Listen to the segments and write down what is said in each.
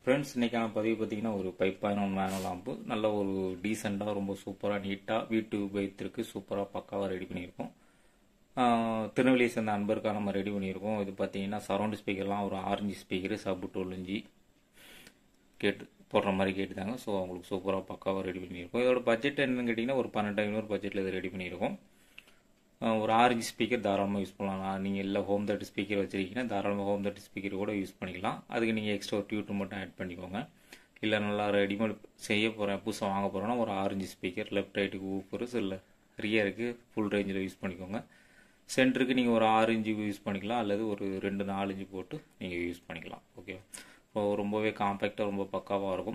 friends இன்றைக்கான பதிவு பார்த்தீங்கன்னா ஒரு பைப் பாயிண்ட் மேனுவல் லாம்பு நல்ல ஒரு டீசெண்டாக ரொம்ப சூப்பராக நீட்டாக வீட்டு உபயோகத்திற்கு சூப்பராக பக்காவாக ரெடி பண்ணியிருக்கோம் ஆஹ் திருநெல்வேலியை சேர்ந்த அன்பருக்காக நம்ம ரெடி பண்ணியிருக்கோம் இது பார்த்தீங்கன்னா சரௌண்ட் ஸ்பீக்கர்லாம் ஒரு orange speaker sub twelve inch கேட்டு போடுற மாதிரி கேட்டுதாங்க ஸோ அவங்களுக்கு சூப்பராக பக்காவாக ரெடி பண்ணியிருக்கோம் இதோட பட்ஜெட் என்னன்னு கேட்டிங்கன்னா ஒரு பன்னெண்டு ஐநூறு பட்ஜெட்டில் இது ரெடி பண்ணியிருக்கோம் ஆஹ் ஒரு ஆரஞ்சு ஸ்பீக்கர் தாராளமாக யூஸ் பண்ணலாம் நீங்கள் இல்லை ஹோம் தேட்டர் ஸ்பீக்கர் வச்சுருக்கீங்கன்னா தாராளமாக ஹோம் தேட்டர் ஸ்பீக்கர் கூட யூஸ் பண்ணிக்கலாம் அதுக்கு நீங்கள் எக்ஸ்ட்ரா ஒரு டியூட்டர் மட்டும் ஆட் பண்ணிக்கோங்க இல்லை நல்லா ரெடிமேட் செய்ய போகிறேன் புதுசாக வாங்க போகிறேன்னா ஒரு ஆரஞ்சு ஸ்பீக்கர் லெஃப்ட் ரைட்டுக்கு ஊப்பர்ஸ் இல்லை ரியருக்கு ஃபுல் ரேஞ்சில் யூஸ் பண்ணிக்கோங்க சென்டருக்கு நீங்கள் ஒரு ஆறு இன்ச்சு யூஸ் பண்ணிக்கலாம் அல்லது ஒரு ரெண்டு நாலு இன்ச்சு போட்டு நீங்கள் யூஸ் பண்ணிக்கலாம் ஓகே ஸோ ரொம்பவே காம்பேக்டாக ரொம்ப பக்காவாக இருக்கும்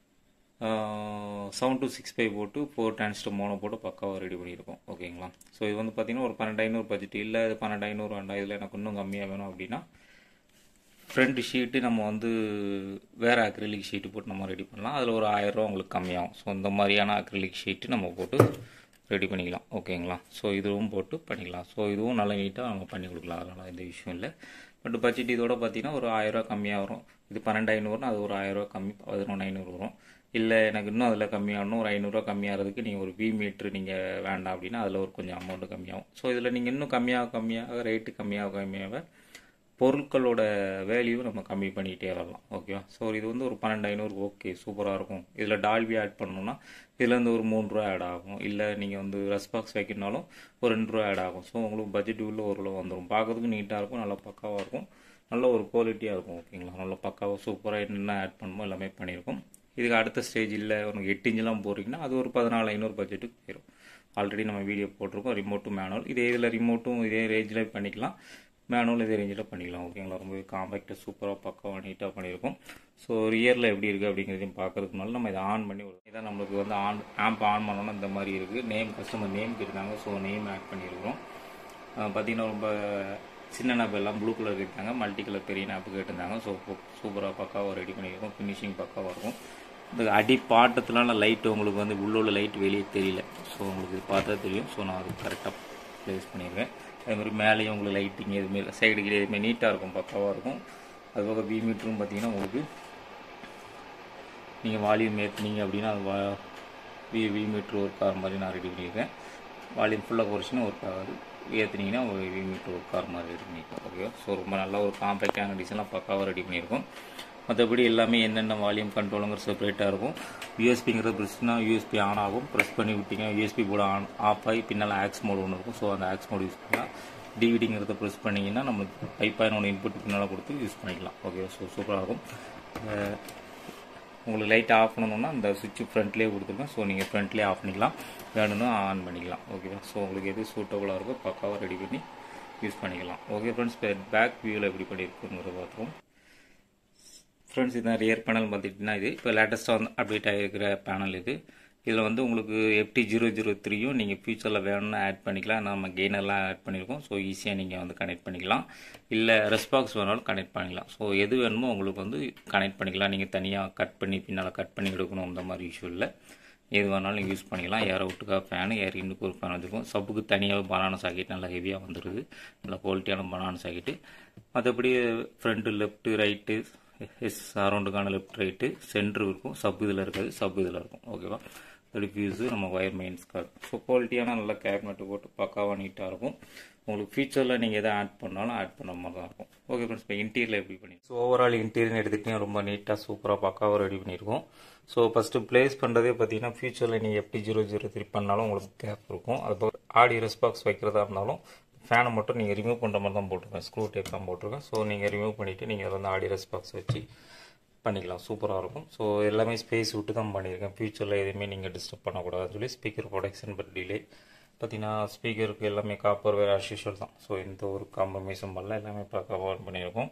செவன் டு சிக்ஸ் ஃபைவ் போட்டு ஃபோர் டு மோனோ போட்டு பக்காவாக ரெடி பண்ணியிருக்கோம் ஓகேங்களா ஸோ இது வந்து பார்த்தீங்கன்னா ஒரு பன்னெண்டு ஐநூறு பட்ஜெட் இல்லை இது பன்னெண்டு ஐநூறு வேண்டாம் இதில் எனக்கு இன்னும் கம்மியாக வேணும் அப்படின்னா ஃப்ரண்ட் ஷீட்டு நம்ம வந்து வேறு அக்ரிலிக் ஷீட்டு போட்டு நம்ம ரெடி பண்ணலாம் அதில் ஒரு ஆயிரரூவா உங்களுக்கு கம்மியாகும் ஸோ இந்த மாதிரியான அக்ரிலிக் ஷீட்டு நம்ம போட்டு ரெடி பண்ணிக்கலாம் ஓகேங்களா ஸோ இதுவும் போட்டு பண்ணிக்கலாம் ஸோ இதுவும் நல்லா நீட்டாக நம்ம பண்ணி கொடுக்கலாம் அதனால் எந்த விஷயம் இல்லை பட் பட்ஜெட் இதோட பார்த்தீங்கன்னா ஒரு ஆயிரரூவா கம்மியாக வரும் இது பன்னெண்டு ஐநூறுனா அது ஒரு ஆயிரரூவா கம்மி பதினொன்று ஐநூறு வரும் இல்லை எனக்கு இன்னும் அதில் கம்மியாகணும் ஒரு ஐநூறுரூவா கம்மியாகிறதுக்கு நீங்கள் ஒரு வி மீட்ரு நீங்கள் வேண்டாம் அப்படின்னா அதில் ஒரு கொஞ்சம் அமௌண்ட்டு கம்மியாகும் ஸோ இதில் நீங்கள் இன்னும் கம்மியாக கம்மியாக ரேட்டு கம்மியாக கம்மியாக பொருட்களோட வேல்யூ நம்ம கம்மி பண்ணிக்கிட்டே வரலாம் ஓகேவா ஸோ இது வந்து ஒரு பன்னெண்டு ஐநூறு ஓகே சூப்பராக இருக்கும் இதில் டால்பி ஆட் பண்ணணும்னா இதுலேருந்து ஒரு மூணு ரூபா ஆட் ஆகும் இல்லை நீங்கள் வந்து ரெஸ்பாக்ஸ் வைக்கணுனாலும் ஒரு ரெண்டு ரூபா ஆட் ஆகும் ஸோ உங்களுக்கு பட்ஜெட் உள்ள ஓரளவு வந்துடும் பார்க்கறதுக்கு நீட்டாக இருக்கும் நல்லா பக்காவாக இருக்கும் நல்ல ஒரு குவாலிட்டியாக இருக்கும் ஓகேங்களா நல்லா பக்காவாக சூப்பராக என்னென்ன ஆட் பண்ணணுமோ எல்லாமே பண்ணியிருக்கோம் இதுக்கு அடுத்த ஸ்டேஜ் இல்லை உனக்கு எட்டு இன்ச்செலாம் போடுறீங்கன்னா அது ஒரு பதினாலு ஐநூறு பட்ஜெட்டுக்கு போயிடும் ஆல்ரெடி நம்ம வீடியோ போட்டிருக்கோம் ரிமோட்டும் மேனுவல் இதே இதில் ரிமோட்டும் இதே ரேஞ்சில் பண்ணிக்கலாம் மேனுவல் இதே ரேஞ்சில் பண்ணிக்கலாம் ஓகேங்களா ரொம்பவே காம்பேக்டாக சூப்பராக பக்காவாக நீட்டாக பண்ணியிருக்கோம் ஸோ ரியரில் எப்படி இருக்குது அப்படிங்கிறதையும் பார்க்கறதுக்கு முன்னாடி நம்ம இதை ஆன் பண்ணி ஒரு இதான் நம்மளுக்கு வந்து ஆன் ஆம்ப் ஆன் பண்ணோன்னா இந்த மாதிரி இருக்குது நேம் கஸ்டமர் நேம் கேட்டாங்க ஸோ நேம் ஆட் பண்ணியிருக்கிறோம் பார்த்தீங்கன்னா ரொம்ப சின்ன நாப் எல்லாம் ப்ளூ கலர் கேட்டாங்க மல்டி கலர் பெரிய நாப்பு கேட்டிருந்தாங்க ஸோ சூப்பராக பக்காவாக ரெடி பண்ணியிருக்கோம் ஃபினிஷிங் பக்காவாக இருக்கும் இந்த அடி பாட்டத்துலான லைட் உங்களுக்கு வந்து உள்ள உள்ள லைட் வெளியே தெரியல ஸோ உங்களுக்கு பார்த்தா தெரியும் ஸோ நான் அது கரெக்டாக ப்ளேஸ் பண்ணியிருக்கேன் அதே மாதிரி மேலேயும் உங்களுக்கு லைட்டிங் எதுவுமே சைடு கீழே எதுவுமே நீட்டாக இருக்கும் பக்காவாக இருக்கும் அது போக பி மீட்டரும் பார்த்தீங்கன்னா உங்களுக்கு நீங்கள் வால்யூம் ஏற்றுனீங்க அப்படின்னா அது வா வி வி மீட்ரு ஒர்க் ஆகிற மாதிரி நான் ரெடி பண்ணியிருக்கேன் வால்யூம் ஃபுல்லாக குறைச்சினா ஒர்க் ஆகாது ஏற்றுனீங்கன்னா ஒரு வி மீட்ரு ஒர்க் ஆகிற மாதிரி ரெடி பண்ணியிருக்கோம் ஓகே ஸோ ரொம்ப நல்ல ஒரு காம்பேக்டான டிசைன்லாம் பக்காவாக ரெடி பண்ணியிருக்கோம் மற்றபடி எல்லாமே என்னென்ன வால்யூம் கண்ட்ரோலுங்கிற செப்பரேட்டாக இருக்கும் யூஎஸ்பிங்கிறது ப்ரெஸ்னா யூஎஸ்பி ஆன் ஆகும் ப்ரெஸ் பண்ணி விட்டீங்க யூஎஸ்பி போர்டு ஆன் ஆஃப் ஆகி பின்னால் ஆக்ஸ் மோடு ஒன்று இருக்கும் ஸோ அந்த ஆக்ஸ் மோடு யூஸ் பண்ணலாம் டிவிடிங்கிறத ப்ரெஸ் பண்ணிங்கன்னா நம்மளுக்கு பைப்பாயின் ஒன்று இன்புட் பின்னால் கொடுத்து யூஸ் பண்ணிக்கலாம் ஓகே ஸோ சூப்பராக இருக்கும் உங்களுக்கு லைட் ஆஃப் பண்ணணும்னா அந்த சுவிட்ச் ஃப்ரண்ட்லேயே கொடுத்துருக்கேன் ஸோ நீங்கள் ஃப்ரண்ட்லேயே ஆஃப் பண்ணிக்கலாம் வேணும்னா ஆன் பண்ணிக்கலாம் ஓகேவா ஸோ உங்களுக்கு எது சூட்டபுளாக இருக்கோ பக்காவாக ரெடி பண்ணி யூஸ் பண்ணிக்கலாம் ஓகே ஃப்ரெண்ட்ஸ் பேக் வியூவில் எப்படி பண்ணியிருக்குங்கிறத பார்த்துருவோம் ஃப்ரெண்ட்ஸ் இதுதான் ரியர் பேனல் பார்த்துட்டிங்கன்னா இது இப்போ லேட்டஸ்ட்டாக வந்து அப்டேட் ஆகிருக்கிற பேனல் இது இதில் வந்து உங்களுக்கு எஃப்டி ஜீரோ ஜீரோ த்ரீயும் நீங்கள் ஃபியூச்சரில் வேணும்னு ஆட் பண்ணிக்கலாம் நம்ம கெய்னர்லாம் ஆட் பண்ணியிருக்கோம் ஸோ ஈஸியாக நீங்கள் வந்து கனெக்ட் பண்ணிக்கலாம் இல்லை ரெஸ்பாக்ஸ் வேணாலும் கனெக்ட் பண்ணிக்கலாம் ஸோ எது வேணுமோ உங்களுக்கு வந்து கனெக்ட் பண்ணிக்கலாம் நீங்கள் தனியாக கட் பண்ணி பின்னால் கட் பண்ணி எடுக்கணும் அந்த மாதிரி இஷ்யூ இல்லை எது வேணாலும் நீங்கள் யூஸ் பண்ணிக்கலாம் ஏர் அவுட்டுக்காக ஃபேனு ஏர் இன்னுக்கு ஒரு ஃபேன் வச்சுருக்கோம் சப்புக்கு தனியாக பனானா சாக்கெட் நல்லா ஹெவியாக வந்துடுது நல்லா குவாலிட்டியான பனானா சாக்கெட்டு மற்றபடி ஃப்ரண்ட்டு லெஃப்ட்டு ரைட்டு எஸ் அரௌண்டுக்கான லெஃப்ட் ரைட்டு சென்ட்ரு இருக்கும் சப் இதில் இருக்காது சப் இதில் இருக்கும் ஓகேவா ஃபியூஸு நம்ம ஒயர் மெயின்ஸ்க்காக ஸோ குவாலிட்டியான நல்ல கேபினெட்டு போட்டு பக்காவாக நீட்டாக இருக்கும் உங்களுக்கு ஃபியூச்சரில் நீங்கள் எதை ஆட் பண்ணாலும் ஆட் பண்ண மாதிரி தான் இருக்கும் ஓகே ஃப்ரெண்ட்ஸ் இப்போ இன்டீரியல் எப்படி பண்ணி ஸோ ஓவரால் இன்டீரியர் எடுத்துக்கிட்டீங்க ரொம்ப நீட்டாக சூப்பராக பக்காவாக ரெடி பண்ணியிருக்கோம் ஸோ ஃபஸ்ட்டு ப்ளேஸ் பண்ணுறதே பார்த்தீங்கன்னா ஃபியூச்சரில் நீங்கள் எப்படி ஜீரோ ஜீரோ த்ரீ பண்ணாலும் உங்களுக்கு கேப் இருக்கும் அது ஆடி ரெஸ்பாக்ஸ் வைக்கிறதா இருந்தாலும் ஃபேனை மட்டும் நீங்கள் ரிமூவ் பண்ணுற மாதிரி தான் போட்டிருக்கேன் ஸ்க்ரூ டேப் தான் போட்டிருக்கேன் ஸோ நீங்கள் ரிமூவ் பண்ணிவிட்டு நீங்கள் வந்து ஆடி ரெஸ்பாக்ஸ் வச்சு பண்ணிக்கலாம் சூப்பராக இருக்கும் ஸோ எல்லாமே ஸ்பேஸ் விட்டு தான் பண்ணியிருக்கேன் ஃபியூச்சரில் எதுவுமே நீங்கள் டிஸ்டர்ப் பண்ணக்கூடாதுன்னு சொல்லி ஸ்பீக்கர் ப்ரொடெக்ஷன் பட் டிலே பார்த்தீங்கன்னா ஸ்பீக்கருக்கு எல்லாமே காப்பர் வேறு அஸ்யூஷுவல் தான் ஸோ எந்த ஒரு காம்ப்ரமைஸும் பண்ணல எல்லாமே கவர் பண்ணியிருக்கோம்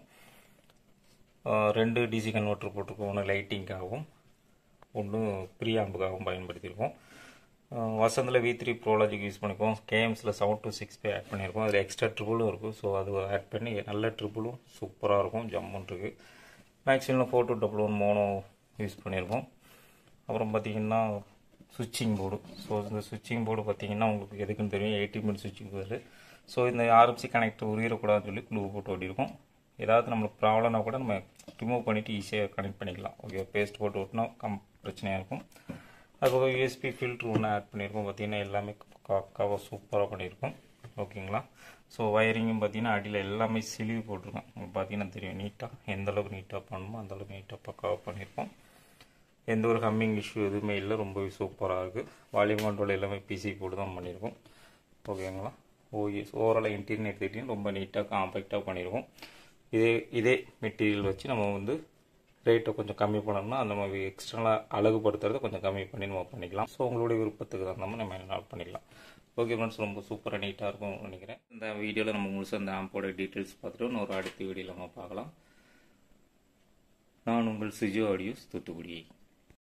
ரெண்டு டிசி கன்வெர்ட்டர் போட்டிருக்கோம் ஒன்று லைட்டிங்காகவும் ஒன்று ப்ரீஆம்புக்காகவும் பயன்படுத்தியிருக்கோம் வசந்தில் வி த்ரீ ப்ரோலாஜிக் யூஸ் பண்ணிப்போம் கேஎம்ஸில் செவன் டூ சிக்ஸ் பே ஆட் பண்ணியிருக்கோம் அதில் எக்ஸ்ட்ரா ட்ரிபிளும் இருக்கும் ஸோ அது ஆட் பண்ணி நல்ல ட்ரிபிளும் சூப்பராக இருக்கும் ஜம்முன் இருக்குது maximum four two double one mono use பண்ணியிருக்கோம் அப்புறம் பார்த்தீங்கன்னா சுவிட்சிங் போர்டு ஸோ இந்த சுவிட்சிங் போர்டு பார்த்தீங்கன்னா உங்களுக்கு எதுக்குன்னு தெரியும் எயிட்டி மினிட் சுவிட்சிங் போர்டு ஸோ இந்த ஆர்எஃப்சி கனெக்டர் உரியக்கூடாதுன்னு சொல்லி க்ளூ போட்டு ஓட்டியிருக்கோம் ஏதாவது நம்மளுக்கு ப்ராப்ளம்னா கூட நம்ம ரிமூவ் பண்ணிவிட்டு ஈஸியாக கனெக்ட் பண்ணிக்கலாம் ஓகே பேஸ்ட் போட்டு விட்டினா கம் பிரச்சனையாக இருக்கும் அதுபோக யூஎஸ்பி ஃபில்ட்ரு ஒன்று ஆட் பண்ணியிருக்கோம் பார்த்தீங்கன்னா எல்லாமே பக்காவாக சூப்பராக பண்ணியிருக்கோம் ஓகேங்களா ஸோ ஒயரிங்கும் பார்த்தீங்கன்னா அடியில் எல்லாமே சிலிவு போட்டிருக்கோம் உங்களுக்கு பார்த்தீங்கன்னா தெரியும் நீட்டாக எந்த அளவுக்கு நீட்டாக பண்ணணுமோ அந்த அளவுக்கு நீட்டாக பக்காவாக பண்ணியிருக்கோம் எந்த ஒரு ஹம்மிங் இஷ்யூ எதுவுமே இல்லை ரொம்பவே சூப்பராக இருக்குது வால்யூம் கண்ட்ரோல் எல்லாமே பிசி போட்டு தான் பண்ணியிருக்கோம் ஓகேங்களா ஓஎஸ் ஓவராலாக இன்டீரியர் எடுத்துக்கிட்டிங்கன்னா ரொம்ப நீட்டாக காம்பேக்டாக பண்ணியிருக்கோம் இதே இதே மெட்டீரியல் வச்சு நம்ம வந்து ரேட்டை கொஞ்சம் கம்மி பண்ணோம்னா அந்த மாதிரி எக்ஸ்டர்னலாக அழகுபடுத்துறதை கொஞ்சம் கம்மி பண்ணி நம்ம பண்ணிக்கலாம் ஸோ உங்களுடைய விருப்பத்துக்கு தகுந்த மாதிரி நம்ம என்ன பண்ணிக்கலாம் ஓகே ஃப்ரெண்ட்ஸ் ரொம்ப சூப்பராக நீட்டாக இருக்கும்னு நினைக்கிறேன் இந்த வீடியோவில் நம்ம முழுசாக அந்த ஆம்போட டீட்டெயில்ஸ் பார்த்துட்டு இன்னொரு அடுத்த வீடியோவில் நம்ம பார்க்கலாம் நான் உங்கள் சிஜோ ஆடியோஸ் தூத்துக்குடி